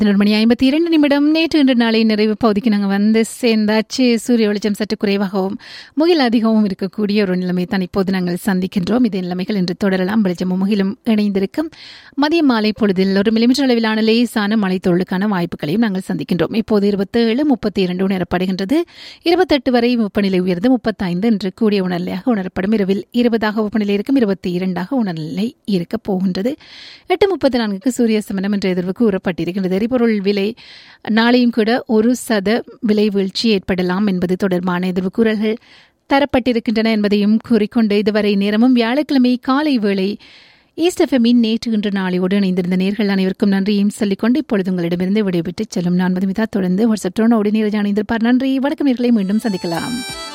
பதினொரு மணி ஐம்பத்தி இரண்டு நிமிடம் நேற்று இன்று நாளை நிறைவு பகுதிக்கு நாங்கள் வந்து சேர்ந்தாச்சு சூரிய வெளிச்சம் சற்று குறைவாகவும் முகில் அதிகமும் இருக்கக்கூடிய ஒரு நிலைமை தான் இப்போது நாங்கள் சந்திக்கின்றோம் இதே நிலைமைகள் இன்று தொடரலாம் வெளிச்சமும் முகிலும் இணைந்திருக்கும் மதிய மாலை பொழுதில் ஒரு மில்லிமீட்டர் அளவிலான லேசான மழைத்தொழுக்கான வாய்ப்புகளையும் நாங்கள் சந்திக்கின்றோம் இப்போது இருபத்தேழு முப்பத்தி இரண்டு உணரப்படுகின்றது இருபத்தெட்டு வரை வெப்பநிலை உயர்ந்து முப்பத்தைந்து என்று கூடிய உணர்நிலையாக உணரப்படும் இரவில் இருபதாக வெப்பநிலை இருக்கும் இருபத்தி இரண்டாக உணர்நிலை இருக்கப் போகின்றது எட்டு முப்பத்தி நான்குக்கு சூரிய சமனம் என்ற எதிர்வு கூறப்பட்டிருக்கின்றது எரிபொருள் விலை நாளையும் கூட ஒரு சத விலை வீழ்ச்சி ஏற்படலாம் என்பது தொடர்பான எதிர்வு கூறல்கள் தரப்பட்டிருக்கின்றன என்பதையும் கூறிக்கொண்டு இதுவரை நேரமும் வியாழக்கிழமை காலை வேளை ஈஸ்ட் எஃப்எம்மின் நேற்று இன்று நாளையோடு இணைந்திருந்த நேர்கள் அனைவருக்கும் நன்றியும் சொல்லிக்கொண்டு இப்பொழுது உங்களிடமிருந்து விடைபெற்று செல்லும் நான் மதுமிதா தொடர்ந்து வாட்ஸ்அப் டோனோடு நீரஜா இணைந்திருப்பார் நன்றி வணக்கம் நேர்களை மீண்டும் சந்திக்கலாம்